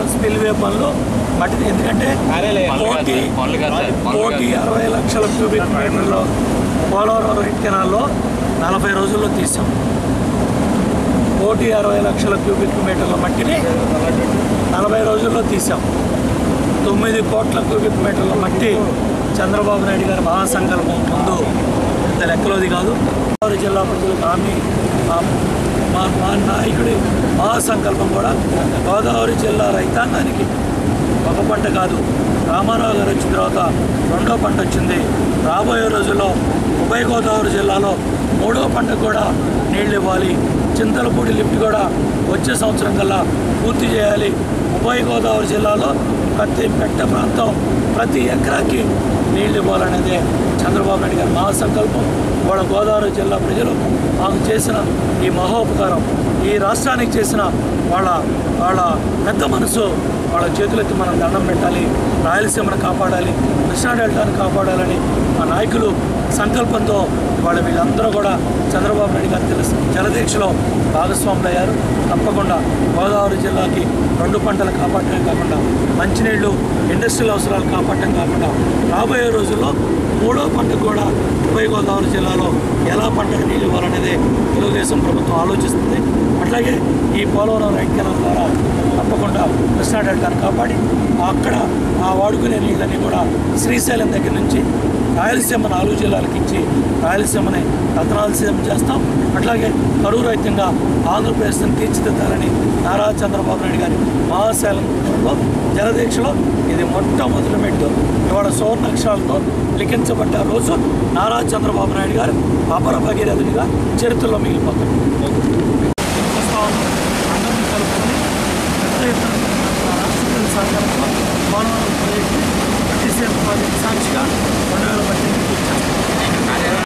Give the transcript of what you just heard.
Spillway పనులు మట్టి ఎందుకంటే కోటి పనులు కాదు సార్ పనులు కోటి కాదు అరవై లక్షల క్యూబిక్ మీటర్లో పోలవరం రైట్ కెనాల్లో నలభై రోజుల్లో తీసాం కోటి అరవై లక్షల క్యూబిక్ మీటర్ల మట్టిని నలభై రోజుల్లో తీసాం తొమ్మిది కోట్ల క్యూబిక్ మీటర్ల మట్టి చంద్రబాబు నాయుడు గారి మహాసంకల్పం ముందు ఇంత లెక్కలోది కాదు గోదావరి జిల్లా ప్రజలకు హామీ మా- మా మా నాయకుడి మహాసంకల్పం కూడా గోదావరి జిల్లా రైతాంగానికి ఒక పంట కాదు రామారావు గారు వచ్చిన తర్వాత రెండో పంట వచ్చింది రాబోయే రోజుల్లో ఉభయ గోదావరి జిల్లాలో మూడో పంట కూడా నీళ్లు ఇవ్వాలి చింతలపూడి లిఫ్ట్ కూడా వచ్చే సంవత్సరం కల్లా పూర్తి చేయాలి ఉభయ గోదావరి జిల్లాలో ప్రతి పెట్ట ప్రాంతం ప్రతి ఎకరాకి నీళ్లు ఇవ్వాలనేదే చంద్రబాబు నాయుడు గారి మహాసంకల్పం వాళ్ళ గోదావరి జిల్లా ప్రజలు మాకు చేసిన ఈ మహోపకారం ఈ రాష్ట్రానికి చేసిన వాళ్ళ వాళ్ళ పెద్ద మనసు వాళ్ళ చేతులెత్తి మనం దండం పెట్టాలి రాయలసీమను కాపాడాలి కృష్ణా డెల్టాను కాపాడాలని మా నాయకులు సంకల్పంతో వాళ్ళ వీళ్ళందరూ కూడా చంద్రబాబు నాయుడు గారు తెలుసు జలదీక్షలో భాగస్వాములు అయ్యారు తప్పకుండా గోదావరి జిల్లాకి రెండు పంటలు కాపాడటమే కాకుండా మంచినీళ్లు ఇండస్ట్రియల్ అవసరాలు కాపాడటం కాకుండా రాబోయే రోజుల్లో మూడో పంట కూడా ఉభయ గోదావరి జిల్లాలో ఎలా పంటకు నీళ్ళు ఇవ్వాలనేదే తెలుగుదేశం ప్రభుత్వం ఆలోచిస్తుంది అట్లాగే ఈ పోలవరం రైట్ కెనాల్ ద్వారా తప్పకుండా కృష్ణా డెల్టాను కాపాడి అక్కడ ఆ వాడుకునే నీళ్ళని కూడా శ్రీశైలం దగ్గర నుంచి రాయలసీమ నాలుగు జిల్లాలకు ఇచ్చి రాయలసీమని రత్నాలసీమ చేస్తాం అట్లాగే కరువు రహితంగా ఆంధ్రప్రదేశ్ని తీర్చిదిద్దాలని నారా చంద్రబాబు నాయుడు గారి మహాశైలంలో జలదీక్షలో ఇది మొట్టమొదటి మెట్టు ఇవాళ సువర్ణ అక్షరాలతో లిఖించబడ్డ రోజు నారా చంద్రబాబు నాయుడు గారు అపర భగీరథుడిగా చరిత్రలో మిగిలిపోతారు చూస్తా ఉన్నాం.